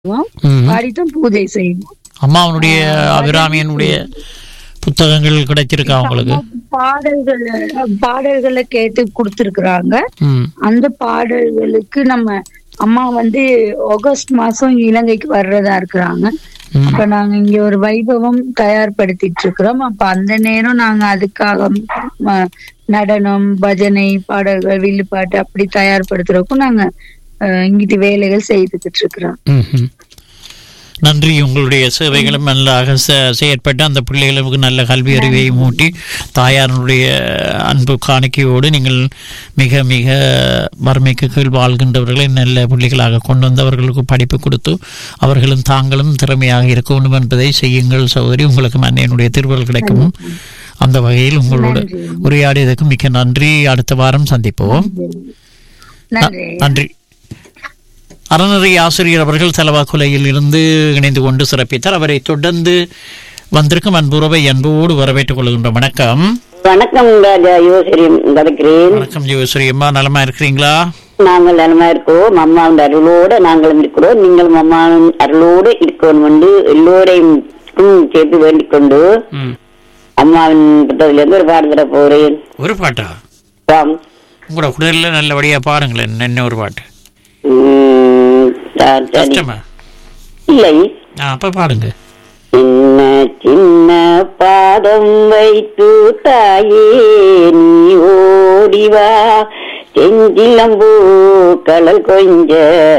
ம். பாடித்தான் பூஜை செய்வோம் அம்மாவனுடைய அபிராமியனுடைய புத்தகங்கள் கிடைச்சிருக்கா உங்களுக்கு பாடல்கள் பாடல்களை கேட்டு கொடுத்திருக்கிறாங்க ம் அந்த பாடல்களுக்கு நம்ம அம்மா வந்து ஆகஸ்ட் மாசம் இலங்கைக்கு வர்றதா இருக்கிறாங்க ம். அப்ப நாங்க இங்க ஒரு வைபவம் தயார்படுத்திட்டு இருக்கிறோம் அப்ப அந்த நேரம் நாங்க அதுக்காக ம, நடனம் பஜனை பாடல்கள் வில்லுப்பாட்டு அப்படி தயார்படுத்துறதுக்கும் நாங்க அஹ், இங்கிட்டு வேலைகள் செய்துகிட்டு இருக்கிறோம் ம்ஹும். நன்றி உங்களுடைய சேவைகளும் நல்லாக செ- செயற்பட்டு அந்த பிள்ளைகளுக்கு நல்ல கல்வி அறிவை மூட்டி தாயாருடைய அன்பு காணிக்கையோடு நீங்கள் மிக மிக வறுமைக்கு கீழ் வாழ்கின்றவர்களை நல்ல பிள்ளைகளாக கொண்டு வந்து அவர்களுக்கு படிப்பு கொடுத்து அவர்களும் தாங்களும் திறமையாக இருக்க வேண்டும் என்பதை செய்யுங்கள் சகோதரி உங்களுக்கு அன்னையனுடைய திருவள் கிடைக்கும் அந்த வகையில் உங்களோட உரையாடியதற்கு மிக்க நன்றி அடுத்த வாரம் சந்திப்போம் நன்றி நன்றி அறநெறி ஆசிரியர் அவர்கள் செலவாக்குலையில் இருந்து இணைந்து கொண்டு சிறப்பித்தார் அவரை தொடர்ந்து வந்திருக்கும் அன்புறவை அன்போடு வரவேற்றுக் கொள்கின்றோம் வணக்கம் வணக்கம் ராஜா யோசரி கதைக்கிறேன் வணக்கம் ஜோஸ்ரீ அம்மா நலமா இருக்கிறீங்களா நாங்கள் நலமா இருக்கோம் அம்மாவின் அருளோட நாங்களும் இருக்கிறோம் நீங்களும் அம்மாவின் அருளோடு இருக்கணும் என்று எல்லோரையும் ம், சேர்த்து வேண்டிக் கொண்டு ம். அம்மாவின் புத்தகத்துல இருந்து ஒரு பாட்டு தர போறேன் ஒரு பாட்டா ஆம். உங்களோட குடல்ல நல்லபடியா பாடுங்களேன் என்ன ஒரு பாட்டு ம், சரி, சரி. கஷ்டமா இல்லை ஆ, அப்ப பாடுங்க சின்ன சின்ன பாதம் வைத்து தாயே நீ ஓடிவா செஞ்சிலம்பூ கடல் கொஞ்ச